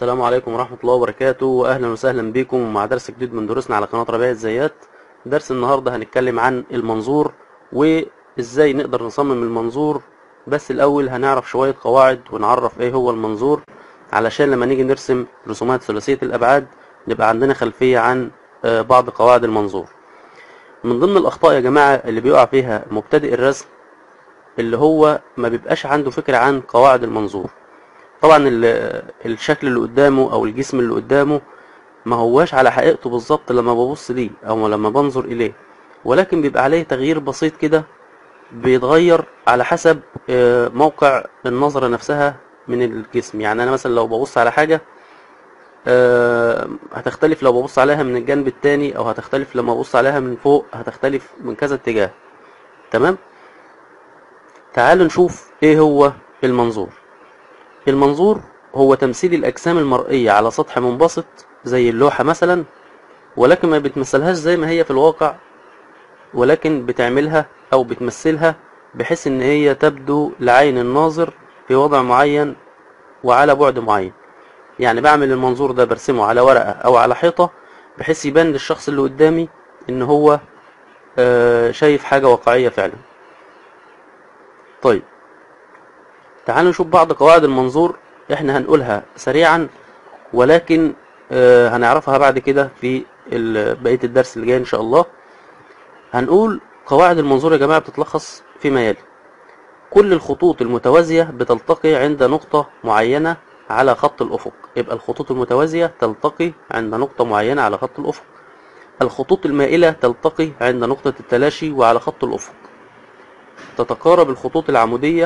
السلام عليكم ورحمة الله وبركاته وأهلا وسهلا بكم مع درس جديد من دروسنا على قناة ربيع الزيات درس النهاردة هنتكلم عن المنظور وإزاي نقدر نصمم المنظور بس الأول هنعرف شوية قواعد ونعرف إيه هو المنظور علشان لما نيجي نرسم رسومات ثلاثية الأبعاد نبقى عندنا خلفية عن آه، بعض قواعد المنظور من ضمن الأخطاء يا جماعة اللي بيقع فيها مبتدئ الرسم اللي هو ما بيبقاش عنده فكرة عن قواعد المنظور طبعا ال- الشكل اللي قدامه او الجسم اللي قدامه ما هواش على حقيقته بالظبط لما ببص ليه او لما بنظر اليه ولكن بيبقى عليه تغيير بسيط كده بيتغير على حسب آه، موقع النظرة نفسها من الجسم يعني انا مثلا لو ببص على حاجة آه، هتختلف لو ببص عليها من الجنب التاني او هتختلف لما ببص عليها من فوق هتختلف من كذا اتجاه تمام تعالوا نشوف ايه هو المنظور المنظور هو تمثيل الأجسام المرئية على سطح منبسط زي اللوحة مثلا ولكن ما بتمثلهاش زي ما هي في الواقع ولكن بتعملها أو بتمثلها بحيث إن هي تبدو لعين الناظر في وضع معين وعلى بعد معين يعني بعمل المنظور ده برسمه على ورقة أو على حيطة بحيث يبان للشخص اللي قدامي إن هو آه، شايف حاجة واقعية فعلا طيب تعالوا نشوف بعض قواعد المنظور احنا هنقولها سريعا ولكن آه، هنعرفها بعد كده في ال- بقية الدرس اللي جاي ان شاء الله هنقول قواعد المنظور يا جماعة بتتلخص فيما يلي كل الخطوط المتوازية بتلتقي عند نقطة معينة على خط الأفق يبقى الخطوط المتوازية تلتقي عند نقطة معينة على خط الأفق الخطوط المائلة تلتقي عند نقطة التلاشي وعلى خط الأفق تتقارب الخطوط العمودية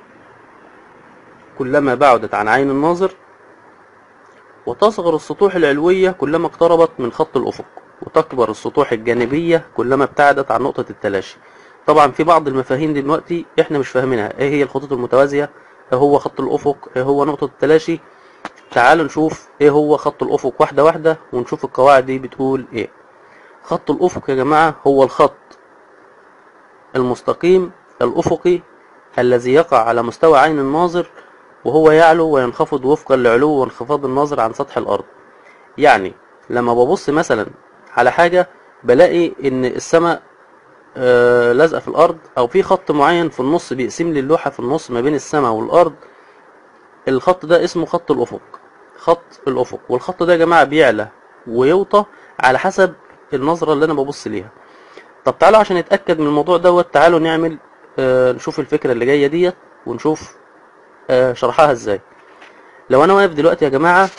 كلما بعدت عن عين الناظر وتصغر السطوح العلوية كلما اقتربت من خط الأفق وتكبر السطوح الجانبية كلما ابتعدت عن نقطة التلاشي طبعا في بعض المفاهيم دلوقتي احنا مش فاهمينها ايه هي الخطوط المتوازية ايه هو خط الأفق ايه هو نقطة التلاشي تعالوا نشوف ايه هو خط الأفق واحدة واحدة ونشوف القواعد دي بتقول ايه خط الأفق يا جماعة هو الخط المستقيم الأفقي الذي يقع على مستوى عين الناظر وهو يعلو وينخفض وفقا لعلو وانخفاض الناظر عن سطح الأرض يعني لما ببص مثلا على حاجة بلاقي إن السماء آه، لازقة في الأرض أو في خط معين في النص بيقسم لي اللوحة في النص ما بين السماء والأرض الخط ده اسمه خط الأفق خط الأفق والخط ده يا جماعة بيعلى ويوطى على حسب النظرة اللي أنا ببص ليها طب تعالوا عشان نتأكد من الموضوع دوت تعالوا نعمل آه، نشوف الفكرة اللي جاية ديت ونشوف آه، شرحها ازاي لو انا واقف دلوقتي يا جماعة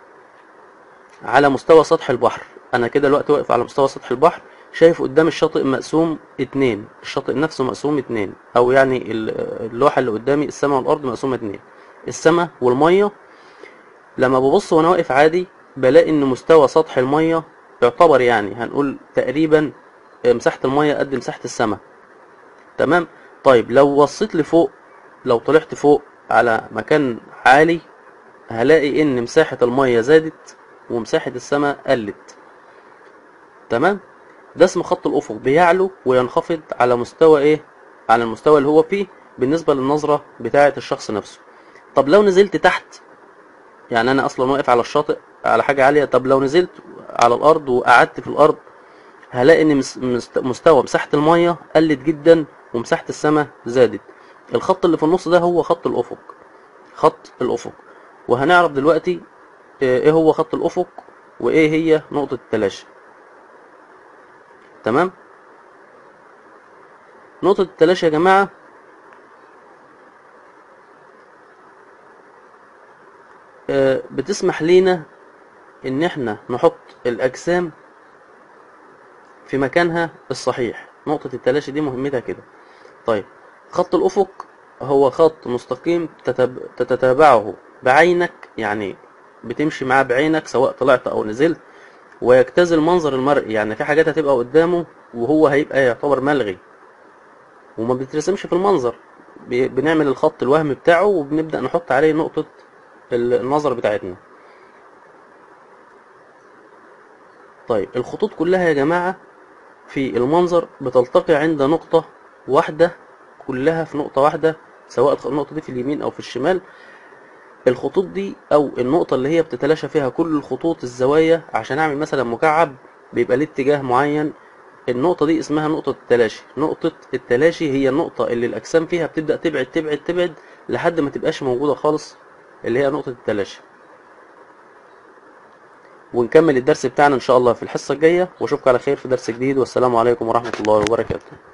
على مستوى سطح البحر انا كده دلوقتي واقف على مستوى سطح البحر شايف قدام الشاطئ مقسوم اتنين الشاطئ نفسه مقسوم اتنين او يعني ال- اللوحة اللي قدامي السماء والارض مقسومة اتنين السماء والمية لما ببص وانا واقف عادي بلاقي ان مستوى سطح المية يعتبر يعني هنقول تقريبا آه، مساحة المية قد مساحة السماء تمام طيب لو بصيت لفوق لو طلعت فوق على مكان عالي هلاقي ان مساحة المية زادت ومساحة السماء قلت تمام ده اسمه خط الافق بيعلو وينخفض على مستوى ايه على المستوى اللي هو فيه بالنسبة للنظرة بتاعة الشخص نفسه طب لو نزلت تحت يعني انا اصلا واقف على الشاطئ على حاجة عالية طب لو نزلت على الارض وقعدت في الارض هلاقي ان مس- مست- مستوى مساحة المية قلت جدا ومساحة السماء زادت الخط اللي في النص ده هو خط الافق خط الافق وهنعرف دلوقتي آه، ايه هو خط الافق وايه هي نقطة التلاشي تمام نقطة التلاشي يا جماعة آه، بتسمح لينا ان احنا نحط الاجسام في مكانها الصحيح نقطة التلاشي دي مهمتها كده طيب خط الأفق هو خط مستقيم تتب... تتتابعه بعينك يعني بتمشي معاه بعينك سواء طلعت أو نزلت ويجتاز المنظر المرئي يعني في حاجات هتبقى قدامه وهو هيبقى يعتبر ملغي وما بيترسمش في المنظر بي- بنعمل الخط الوهمي بتاعه وبنبدأ نحط عليه نقطة ال- النظر بتاعتنا طيب الخطوط كلها يا جماعة في المنظر بتلتقي عند نقطة واحدة كلها في نقطة واحدة سواء النقطة دي في اليمين أو في الشمال الخطوط دي او النقطة اللي هي بتتلاشى فيها كل الخطوط الزوايا عشان اعمل مثلا مكعب بيبقى ليه اتجاه معين النقطة دي اسمها نقطة التلاشي نقطة التلاشي هي النقطة اللي الأجسام فيها بتبدأ تبعد تبعد تبعد لحد ما تبقاش موجودة خالص اللي هي نقطة التلاشي ونكمل الدرس بتاعنا إن شاء الله في الحصة الجاية وأشوفكم على خير في درس جديد والسلام عليكم ورحمة الله وبركاته